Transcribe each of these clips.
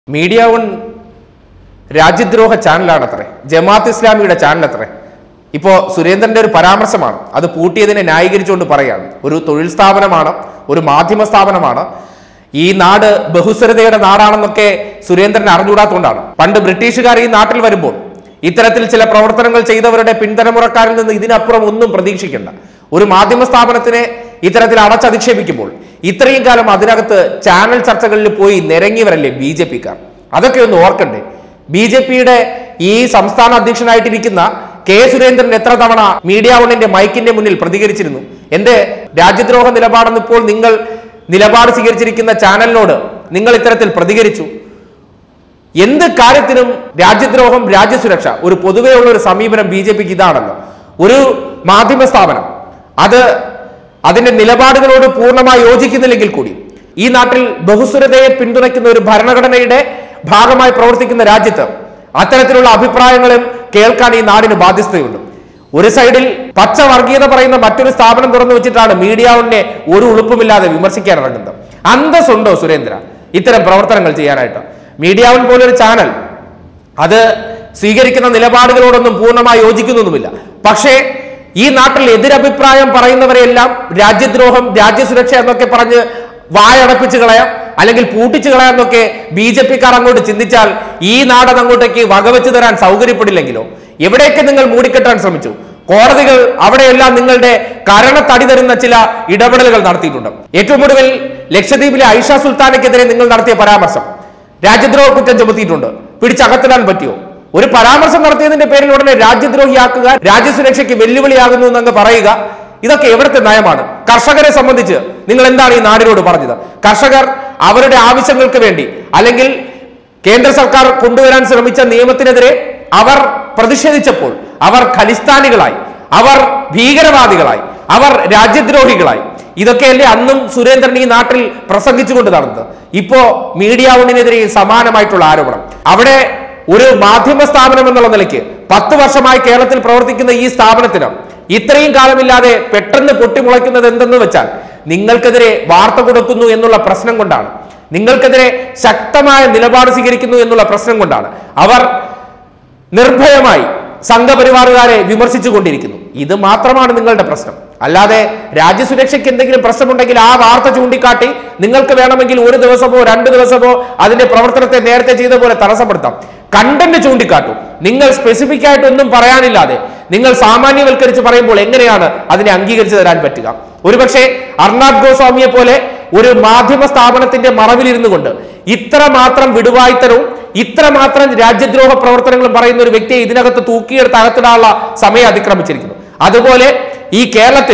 media one രാജ്യദ്രോഹ ചാനലാണത്രേ ജമാഅത്ത് ഇസ്ലാമിയുടെ ചാനലത്രേ ഇപ്പോ സുരേന്ദ്രന്റെ ഒരു പരാമർശമാണ് അത് പൂട്ടിയതിനെ ന്യായീകരിച്ചുകൊണ്ട് പറയാണ് ഒരു തൊഴിൽ സ്ഥാപനമാണ് ഒരു മാധ്യമ സ്ഥാപനമാണ് ഈ നാട് ബഹുസ്വരതയുടെ നാടാണെന്നൊക്കെ സുരേന്ദ്രൻ അറിഞ്ഞുകൂടാത്തതുകൊണ്ടാണ് പണ്ട് ബ്രിട്ടീഷുകാർ ഈ നാട്ടിൽ വരുമ്പോൾ ഇത്തരത്തിൽ ചില പ്രവർത്തനങ്ങൾ ചെയ്തവരുടെ പിൻതലമുറക്കാരിൽ നിന്ന് ഇതിനപ്പുറം ഒന്നും പ്രതീക്ഷിക്കേണ്ട ഒരു മാധ്യമ സ്ഥാപനത്തിനെ ഇത്തരത്തിൽ അടച്ചധിക്ഷേപിക്കുമ്പോൾ ഇത്രയും കാലം അതിനകത്ത് ചാനൽ ചർച്ചകളിൽ പോയി നിരങ്ങിയവരല്ലേ ബി ജെ പിക്കാർ അതൊക്കെ ഒന്ന് ഓർക്കണ്ടേ ബി ജെ പിയുടെ ഈ സംസ്ഥാന അധ്യക്ഷനായിട്ടിരിക്കുന്ന കെ സുരേന്ദ്രൻ എത്ര തവണ മീഡിയ വണ്ണിന്റെ മൈക്കിന്റെ മുന്നിൽ പ്രതികരിച്ചിരുന്നു എന്റെ രാജ്യദ്രോഹ നിലപാടെന്ന് ഇപ്പോൾ നിങ്ങൾ നിലപാട് സ്വീകരിച്ചിരിക്കുന്ന ചാനലിനോട് നിങ്ങൾ ഇത്തരത്തിൽ പ്രതികരിച്ചു എന്ത് കാര്യത്തിനും രാജ്യദ്രോഹം രാജ്യസുരക്ഷ ഒരു പൊതുവെയുള്ള ഒരു സമീപനം ബി ജെ പിക്ക് ഇതാണല്ലോ ഒരു മാധ്യമ സ്ഥാപനം അത് അതിന്റെ നിലപാടുകളോട് പൂർണ്ണമായി യോജിക്കുന്നില്ലെങ്കിൽ കൂടി ഈ നാട്ടിൽ ബഹുസ്വരതയെ പിന്തുണയ്ക്കുന്ന ഒരു ഭരണഘടനയുടെ ഭാഗമായി പ്രവർത്തിക്കുന്ന രാജ്യത്ത് അത്തരത്തിലുള്ള അഭിപ്രായങ്ങളും കേൾക്കാൻ ഈ നാടിന് ബാധ്യതയുണ്ട് ഒരു സൈഡിൽ പച്ച വർഗീയത പറയുന്ന മറ്റൊരു സ്ഥാപനം തുറന്നു വെച്ചിട്ടാണ് മീഡിയ വണ്ണിനെ ഒരു ഉളുപ്പുമില്ലാതെ വിമർശിക്കാൻ ഇറങ്ങുന്നത് അന്തസ്സുണ്ടോ സുരേന്ദ്ര ഇത്തരം പ്രവർത്തനങ്ങൾ ചെയ്യാനായിട്ട് മീഡിയ വൺ പോലൊരു ചാനൽ അത് സ്വീകരിക്കുന്ന നിലപാടുകളോടൊന്നും പൂർണ്ണമായി യോജിക്കുന്നൊന്നുമില്ല പക്ഷേ ഈ നാട്ടിൽ എതിരഭിപ്രായം പറയുന്നവരെല്ലാം രാജ്യദ്രോഹം രാജ്യസുരക്ഷ എന്നൊക്കെ പറഞ്ഞ് വായടപ്പിച്ച് കളയാം അല്ലെങ്കിൽ പൂട്ടിച്ചു കളയാന്നൊക്കെ ബി ജെ പിക്കാർ അങ്ങോട്ട് ചിന്തിച്ചാൽ ഈ നാടൻ അങ്ങോട്ടേക്ക് വകവെച്ചു തരാൻ സൗകര്യപ്പെടില്ലെങ്കിലോ എവിടെയൊക്കെ നിങ്ങൾ മൂടിക്കെട്ടാൻ ശ്രമിച്ചു കോടതികൾ അവിടെയെല്ലാം നിങ്ങളുടെ കരണത്തടി തരുന്ന ചില ഇടപെടലുകൾ നടത്തിയിട്ടുണ്ട് ഏറ്റവും ഒടുവിൽ ലക്ഷദ്വീപിലെ ഐഷ സുൽത്താനയ്ക്കെതിരെ നിങ്ങൾ നടത്തിയ പരാമർശം രാജ്യദ്രോഹ കുറ്റം ചുമത്തിയിട്ടുണ്ട് പിടിച്ചകത്തിടാൻ പറ്റിയോ ഒരു പരാമർശം നടത്തിയതിന്റെ പേരിൽ ഉടനെ രാജ്യദ്രോഹിയാക്കുക രാജ്യസുരക്ഷയ്ക്ക് വെല്ലുവിളിയാകുന്നു എന്നങ്ങ് പറയുക ഇതൊക്കെ എവിടുത്തെ നയമാണ് കർഷകരെ സംബന്ധിച്ച് നിങ്ങൾ എന്താണ് ഈ നാടിനോട് പറഞ്ഞത് കർഷകർ അവരുടെ ആവശ്യങ്ങൾക്ക് വേണ്ടി അല്ലെങ്കിൽ കേന്ദ്ര സർക്കാർ കൊണ്ടുവരാൻ ശ്രമിച്ച നിയമത്തിനെതിരെ അവർ പ്രതിഷേധിച്ചപ്പോൾ അവർ ഖലിസ്ഥാനികളായി അവർ ഭീകരവാദികളായി അവർ രാജ്യദ്രോഹികളായി ഇതൊക്കെയല്ലേ അന്നും സുരേന്ദ്രൻ ഈ നാട്ടിൽ പ്രസംഗിച്ചുകൊണ്ട് നടന്നത് ഇപ്പോ മീഡിയ വണ്ണിനെതിരെ സമാനമായിട്ടുള്ള ആരോപണം അവിടെ ഒരു മാധ്യമ സ്ഥാപനം എന്നുള്ള നിലയ്ക്ക് പത്ത് വർഷമായി കേരളത്തിൽ പ്രവർത്തിക്കുന്ന ഈ സ്ഥാപനത്തിന് ഇത്രയും കാലമില്ലാതെ പെട്ടെന്ന് പൊട്ടിമുളയ്ക്കുന്നത് എന്തെന്ന് വെച്ചാൽ നിങ്ങൾക്കെതിരെ വാർത്ത കൊടുക്കുന്നു എന്നുള്ള പ്രശ്നം കൊണ്ടാണ് നിങ്ങൾക്കെതിരെ ശക്തമായ നിലപാട് സ്വീകരിക്കുന്നു എന്നുള്ള പ്രശ്നം കൊണ്ടാണ് അവർ നിർഭയമായി സംഘപരിവാറുകാരെ വിമർശിച്ചു കൊണ്ടിരിക്കുന്നു ഇത് മാത്രമാണ് നിങ്ങളുടെ പ്രശ്നം അല്ലാതെ രാജ്യസുരക്ഷയ്ക്ക് എന്തെങ്കിലും പ്രശ്നമുണ്ടെങ്കിൽ ആ വാർത്ത ചൂണ്ടിക്കാട്ടി നിങ്ങൾക്ക് വേണമെങ്കിൽ ഒരു ദിവസമോ രണ്ട് ദിവസമോ അതിന്റെ പ്രവർത്തനത്തെ നേരത്തെ ചെയ്ത പോലെ തടസ്സപ്പെടുത്താം കണ്ടന്റ് ചൂണ്ടിക്കാട്ടും നിങ്ങൾ സ്പെസിഫിക് ആയിട്ട് ഒന്നും പറയാനില്ലാതെ നിങ്ങൾ സാമാന്യവൽക്കരിച്ച് പറയുമ്പോൾ എങ്ങനെയാണ് അതിനെ അംഗീകരിച്ചു തരാൻ പറ്റുക ഒരുപക്ഷെ അർണാബ് ഗോസ്വാമിയെ പോലെ ഒരു മാധ്യമ സ്ഥാപനത്തിന്റെ മറവിലിരുന്നു കൊണ്ട് ഇത്ര മാത്രം വിടുവായ്ത്തരവും ഇത്ര മാത്രം രാജ്യദ്രോഹ പ്രവർത്തനങ്ങളും പറയുന്ന ഒരു വ്യക്തിയെ ഇതിനകത്ത് തൂക്കിയെടുത്ത് അകത്തിടാനുള്ള സമയം അതിക്രമിച്ചിരിക്കുന്നു അതുപോലെ ഈ കേരളത്തിൽ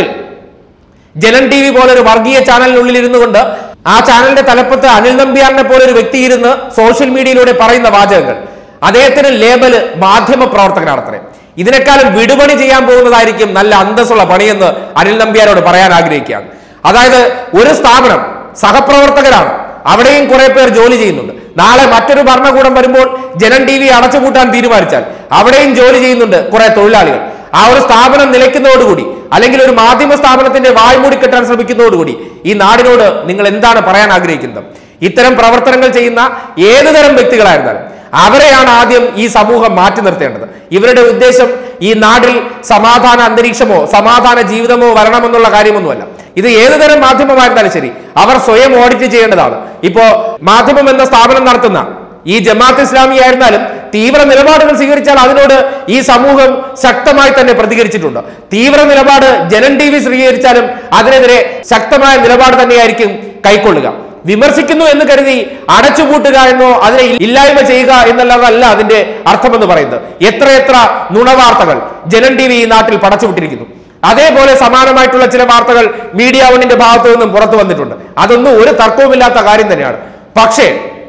ജനൻ ടി വി പോലെ ഒരു വർഗീയ ചാനലിനുള്ളിൽ ഇരുന്നു കൊണ്ട് ആ ചാനലിന്റെ തലപ്പത്ത് അനിൽ നമ്പ്യാറിനെ പോലെ ഒരു വ്യക്തി ഇരുന്ന് സോഷ്യൽ മീഡിയയിലൂടെ പറയുന്ന വാചകങ്ങൾ അദ്ദേഹത്തിന് ലേബല് മാധ്യമ പ്രവർത്തകനാണത്രേ ഇതിനേക്കാളും വിടുപണി ചെയ്യാൻ പോകുന്നതായിരിക്കും നല്ല അന്തസ്സുള്ള പണിയെന്ന് അനിൽ നമ്പ്യാരോട് പറയാൻ ആഗ്രഹിക്കുകയാണ് അതായത് ഒരു സ്ഥാപനം സഹപ്രവർത്തകരാണ് അവിടെയും കുറെ പേർ ജോലി ചെയ്യുന്നുണ്ട് നാളെ മറ്റൊരു ഭരണകൂടം വരുമ്പോൾ ജനൻ ടി വി അടച്ചുപൂട്ടാൻ തീരുമാനിച്ചാൽ അവിടെയും ജോലി ചെയ്യുന്നുണ്ട് കുറെ തൊഴിലാളികൾ ആ ഒരു സ്ഥാപനം നിലയ്ക്കുന്നതോടുകൂടി അല്ലെങ്കിൽ ഒരു മാധ്യമ സ്ഥാപനത്തിന്റെ വായ്മൂടി കെട്ടാൻ ശ്രമിക്കുന്നതോടുകൂടി ഈ നാടിനോട് നിങ്ങൾ എന്താണ് പറയാൻ ആഗ്രഹിക്കുന്നത് ഇത്തരം പ്രവർത്തനങ്ങൾ ചെയ്യുന്ന ഏതു തരം വ്യക്തികളായിരുന്നാലും അവരെയാണ് ആദ്യം ഈ സമൂഹം മാറ്റി നിർത്തേണ്ടത് ഇവരുടെ ഉദ്ദേശം ഈ നാട്ടിൽ സമാധാന അന്തരീക്ഷമോ സമാധാന ജീവിതമോ വരണമെന്നുള്ള കാര്യമൊന്നുമല്ല ഇത് ഏതു തരം മാധ്യമമായിരുന്നാലും ശരി അവർ സ്വയം ഓഡിറ്റ് ചെയ്യേണ്ടതാണ് ഇപ്പോ മാധ്യമം എന്ന സ്ഥാപനം നടത്തുന്ന ഈ ജമാഅത്ത് ഇസ്ലാമി ആയിരുന്നാലും തീവ്ര നിലപാടുകൾ സ്വീകരിച്ചാൽ അതിനോട് ഈ സമൂഹം ശക്തമായി തന്നെ പ്രതികരിച്ചിട്ടുണ്ട് തീവ്ര നിലപാട് ജനൻ ടി വി സ്വീകരിച്ചാലും അതിനെതിരെ ശക്തമായ നിലപാട് തന്നെയായിരിക്കും കൈക്കൊള്ളുക വിമർശിക്കുന്നു എന്ന് കരുതി അടച്ചുപൂട്ടുക എന്നോ അതിനെ ഇല്ലായ്മ ചെയ്യുക എന്നുള്ളതല്ല അതിന്റെ അർത്ഥമെന്ന് പറയുന്നത് എത്രയെത്ര നുണവാർത്തകൾ ജനൻ ടി വി ഈ നാട്ടിൽ പടച്ചുവിട്ടിരിക്കുന്നു അതേപോലെ സമാനമായിട്ടുള്ള ചില വാർത്തകൾ മീഡിയ വണ്ണിന്റെ ഭാഗത്തു നിന്നും പുറത്തു വന്നിട്ടുണ്ട് അതൊന്നും ഒരു തർക്കവുമില്ലാത്ത കാര്യം തന്നെയാണ് പക്ഷേ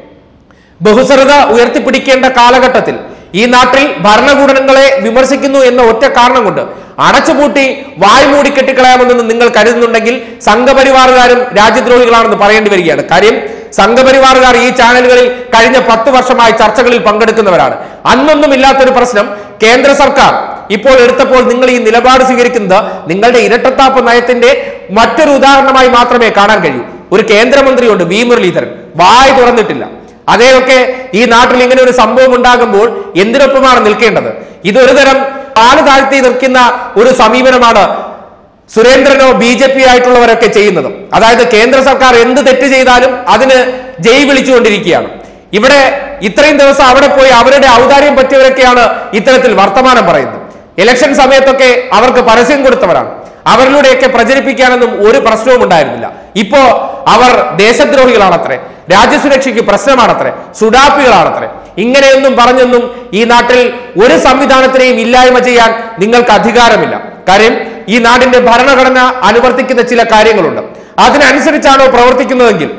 ബഹുസ്വരത ഉയർത്തിപ്പിടിക്കേണ്ട കാലഘട്ടത്തിൽ ഈ നാട്ടിൽ ഭരണകൂടങ്ങളെ വിമർശിക്കുന്നു എന്ന ഒറ്റ കാരണം കൊണ്ട് അടച്ചുപൂട്ടി വായ്മൂടി കെട്ടിക്കളയാമെന്ന് നിങ്ങൾ കരുതുന്നുണ്ടെങ്കിൽ സംഘപരിവാറുകാരും രാജ്യദ്രോഹികളാണെന്ന് പറയേണ്ടി വരികയാണ് കാര്യം സംഘപരിവാറുകാർ ഈ ചാനലുകളിൽ കഴിഞ്ഞ പത്ത് വർഷമായി ചർച്ചകളിൽ പങ്കെടുക്കുന്നവരാണ് അന്നൊന്നും ഇല്ലാത്തൊരു പ്രശ്നം കേന്ദ്ര സർക്കാർ ഇപ്പോൾ എടുത്തപ്പോൾ നിങ്ങൾ ഈ നിലപാട് സ്വീകരിക്കുന്നത് നിങ്ങളുടെ ഇരട്ടത്താപ്പ് നയത്തിന്റെ മറ്റൊരു ഉദാഹരണമായി മാത്രമേ കാണാൻ കഴിയൂ ഒരു കേന്ദ്രമന്ത്രിയുണ്ട് വി മുരളീധരൻ വായ് തുറന്നിട്ടില്ല അതേയൊക്കെ ഈ നാട്ടിൽ ഇങ്ങനെ ഒരു സംഭവം ഉണ്ടാകുമ്പോൾ എന്തിനൊപ്പമാണ് നിൽക്കേണ്ടത് ഇതൊരു തരം പാല് താഴ്ത്തി നിൽക്കുന്ന ഒരു സമീപനമാണ് സുരേന്ദ്രനോ ബി ജെ പി ആയിട്ടുള്ളവരൊക്കെ ചെയ്യുന്നതും അതായത് കേന്ദ്ര സർക്കാർ എന്ത് തെറ്റ് ചെയ്താലും അതിന് ജയ് വിളിച്ചുകൊണ്ടിരിക്കുകയാണ് ഇവിടെ ഇത്രയും ദിവസം അവിടെ പോയി അവരുടെ ഔദാര്യം പറ്റിയവരൊക്കെയാണ് ഇത്തരത്തിൽ വർത്തമാനം പറയുന്നത് ഇലക്ഷൻ സമയത്തൊക്കെ അവർക്ക് പരസ്യം കൊടുത്തവരാണ് അവരിലൂടെയൊക്കെ പ്രചരിപ്പിക്കാനൊന്നും ഒരു പ്രശ്നവും ഉണ്ടായിരുന്നില്ല ഇപ്പോ അവർ ദേശദ്രോഹികളാണത്രേ രാജ്യസുരക്ഷയ്ക്ക് പ്രശ്നമാണത്രേ സുഡാപ്പികളാണത്രേ ഇങ്ങനെയൊന്നും പറഞ്ഞൊന്നും ഈ നാട്ടിൽ ഒരു സംവിധാനത്തിനെയും ഇല്ലായ്മ ചെയ്യാൻ നിങ്ങൾക്ക് അധികാരമില്ല കാര്യം ഈ നാടിന്റെ ഭരണഘടന അനുവർത്തിക്കുന്ന ചില കാര്യങ്ങളുണ്ട് അതിനനുസരിച്ചാണോ പ്രവർത്തിക്കുന്നതെങ്കിൽ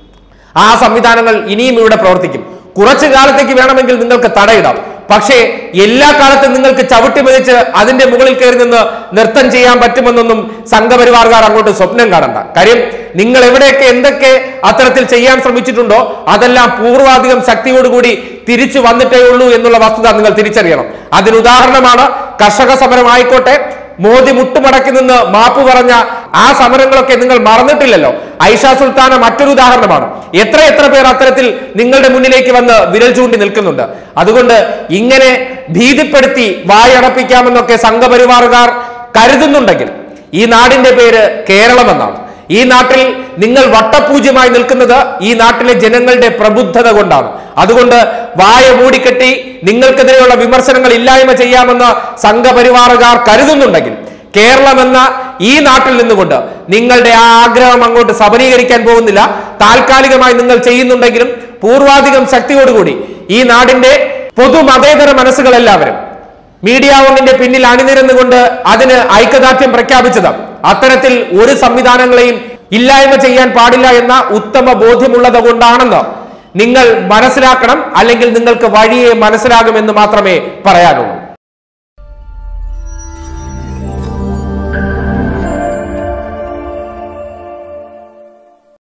ആ സംവിധാനങ്ങൾ ഇനിയും ഇവിടെ പ്രവർത്തിക്കും കുറച്ചു കാലത്തേക്ക് വേണമെങ്കിൽ നിങ്ങൾക്ക് തടയിടാം പക്ഷേ എല്ലാ കാലത്തും നിങ്ങൾക്ക് ചവിട്ടി മെതിച്ച് അതിന്റെ മുകളിൽ കയറി നിന്ന് നൃത്തം ചെയ്യാൻ പറ്റുമെന്നൊന്നും സംഘപരിവാർകാർ അങ്ങോട്ട് സ്വപ്നം കാണണ്ട കാര്യം നിങ്ങൾ എവിടെയൊക്കെ എന്തൊക്കെ അത്തരത്തിൽ ചെയ്യാൻ ശ്രമിച്ചിട്ടുണ്ടോ അതെല്ലാം പൂർവാധികം ശക്തിയോടുകൂടി തിരിച്ചു വന്നിട്ടേ ഉള്ളൂ എന്നുള്ള വസ്തുത നിങ്ങൾ തിരിച്ചറിയണം അതിനുദാഹരണമാണ് കർഷക സമരം ആയിക്കോട്ടെ മോദി മുട്ടുമടക്കി നിന്ന് മാപ്പ് പറഞ്ഞ ആ സമരങ്ങളൊക്കെ നിങ്ങൾ മറന്നിട്ടില്ലല്ലോ ഐഷ സുൽത്താന മറ്റൊരു ഉദാഹരണമാണ് എത്ര എത്ര പേർ അത്തരത്തിൽ നിങ്ങളുടെ മുന്നിലേക്ക് വന്ന് വിരൽ ചൂണ്ടി നിൽക്കുന്നുണ്ട് അതുകൊണ്ട് ഇങ്ങനെ ഭീതിപ്പെടുത്തി വായടപ്പിക്കാമെന്നൊക്കെ സംഘപരിവാറുകാർ കരുതുന്നുണ്ടെങ്കിൽ ഈ നാടിന്റെ പേര് കേരളമെന്നാണ് ഈ നാട്ടിൽ നിങ്ങൾ വട്ടപൂജ്യമായി നിൽക്കുന്നത് ഈ നാട്ടിലെ ജനങ്ങളുടെ പ്രബുദ്ധത കൊണ്ടാണ് അതുകൊണ്ട് വായ മൂടിക്കെട്ടി നിങ്ങൾക്കെതിരെയുള്ള വിമർശനങ്ങൾ ഇല്ലായ്മ ചെയ്യാമെന്ന് സംഘപരിവാറുകാർ കരുതുന്നുണ്ടെങ്കിൽ കേരളം എന്ന ഈ നാട്ടിൽ നിന്നുകൊണ്ട് നിങ്ങളുടെ ആ ആഗ്രഹം അങ്ങോട്ട് സബലീകരിക്കാൻ പോകുന്നില്ല താൽക്കാലികമായി നിങ്ങൾ ചെയ്യുന്നുണ്ടെങ്കിലും പൂർവാധികം ശക്തിയോടുകൂടി ഈ നാടിന്റെ പൊതുമതേതര മനസ്സുകളെല്ലാവരും മീഡിയ വണ്ണിന്റെ പിന്നിൽ അണിനിരന്നുകൊണ്ട് അതിന് ഐക്യദാർഢ്യം പ്രഖ്യാപിച്ചത് അത്തരത്തിൽ ഒരു സംവിധാനങ്ങളെയും ഇല്ലായ്മ ചെയ്യാൻ പാടില്ല എന്ന ഉത്തമ ബോധ്യമുള്ളത് കൊണ്ടാണെന്ന് നിങ്ങൾ മനസ്സിലാക്കണം അല്ലെങ്കിൽ നിങ്ങൾക്ക് വഴിയെ മനസ്സിലാകുമെന്ന് മാത്രമേ പറയാനുള്ളൂ